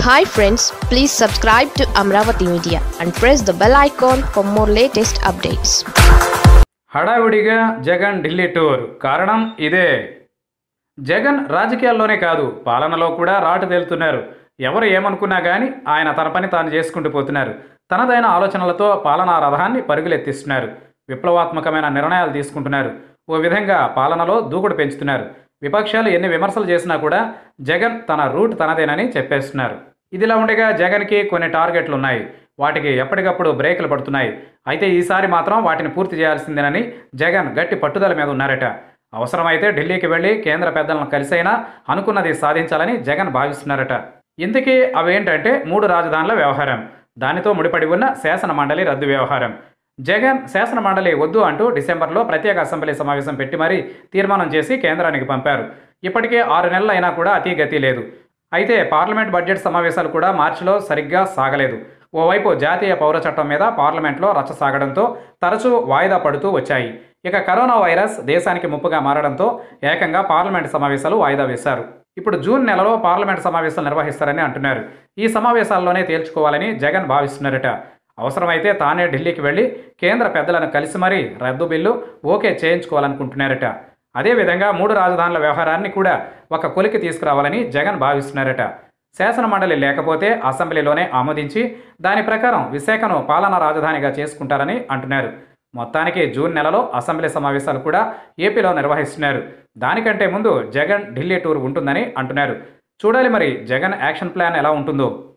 hi friends please subscribe to Amaravati media and press the bell icon for more latest updates హడావుడిగా Jagan Delhi tour కారణం ఇదే జగన్ రాజకీయాల్లోనే కాదు పాలనలో కూడా రాటు తేలుతున్నారు ఎవరు ఏమనుకున్నా కానీ ఆయన తన పని తాను చేసుకుంటూ పోతున్నారు తనదైన ఆలోచనలతో పాలనా రథాన్ని పరుగులెత్తిస్తున్నారు విప్లవాత్మకమైన నిర్ణయాలు తీసుకుంటున్నారు ఓ విధంగా పాలనలో దూకుడు పెంచుతున్నారు విపక్షాలు ఎన్ని విమర్శలు చేసినా కూడా జగన్ తన రూట్ తనదేనని చెప్పేస్తున్నారు ఇదిలా ఉండగా జగన్కి కొన్ని టార్గెట్లు ఉన్నాయి వాటికి ఎప్పటికప్పుడు బ్రేకులు పడుతున్నాయి అయితే ఈసారి మాత్రం వాటిని పూర్తి చేయాల్సిందేనని జగన్ గట్టి పట్టుదల మీద ఉన్నారట అవసరమైతే ఢిల్లీకి వెళ్లి కేంద్ర పెద్దలను కలిసైనా అనుకున్నది సాధించాలని జగన్ భావిస్తున్నారట ఇంతకీ అవేంటంటే మూడు రాజధానుల వ్యవహారం దానితో ముడిపడి ఉన్న శాసన మండలి రద్దు వ్యవహారం జగన్ శాసన మండలి వద్దు అంటూ డిసెంబర్లో ప్రత్యేక అసెంబ్లీ సమావేశం పెట్టి మరీ తీర్మానం చేసి కేంద్రానికి పంపారు ఇప్పటికే ఆరు నెలలు అయినా కూడా అతి గతి లేదు అయితే పార్లమెంట్ బడ్జెట్ సమావేశాలు కూడా మార్చిలో సరిగ్గా సాగలేదు ఓవైపు జాతీయ పౌర చట్టం మీద పార్లమెంట్లో రచ్చ సాగడంతో తరచూ వాయిదా పడుతూ వచ్చాయి ఇక కరోనా వైరస్ దేశానికి ముప్పుగా మారడంతో ఏకంగా పార్లమెంట్ సమావేశాలు వాయిదా వేశారు ఇప్పుడు జూన్ నెలలో పార్లమెంట్ సమావేశాలు నిర్వహిస్తారని అంటున్నారు ఈ సమావేశాల్లోనే తేల్చుకోవాలని జగన్ భావిస్తున్నారట అవసరమైతే తానే ఢిల్లీకి వెళ్ళి కేంద్ర పెద్దలను కలిసి మరీ రద్దు బిల్లు ఓకే చేయించుకోవాలనుకుంటున్నారట అదేవిధంగా మూడు రాజధానుల వ్యవహారాన్ని కూడా ఒక కొలికి తీసుకురావాలని జగన్ భావిస్తున్నారట శాసన మండలి లేకపోతే అసెంబ్లీలోనే ఆమోదించి దాని ప్రకారం విశాఖను పాలనా రాజధానిగా చేసుకుంటారని అంటున్నారు మొత్తానికి జూన్ నెలలో అసెంబ్లీ సమావేశాలు కూడా ఏపీలో నిర్వహిస్తున్నారు దానికంటే ముందు జగన్ ఢిల్లీ టూర్ ఉంటుందని అంటున్నారు చూడాలి మరి జగన్ యాక్షన్ ప్లాన్ ఎలా ఉంటుందో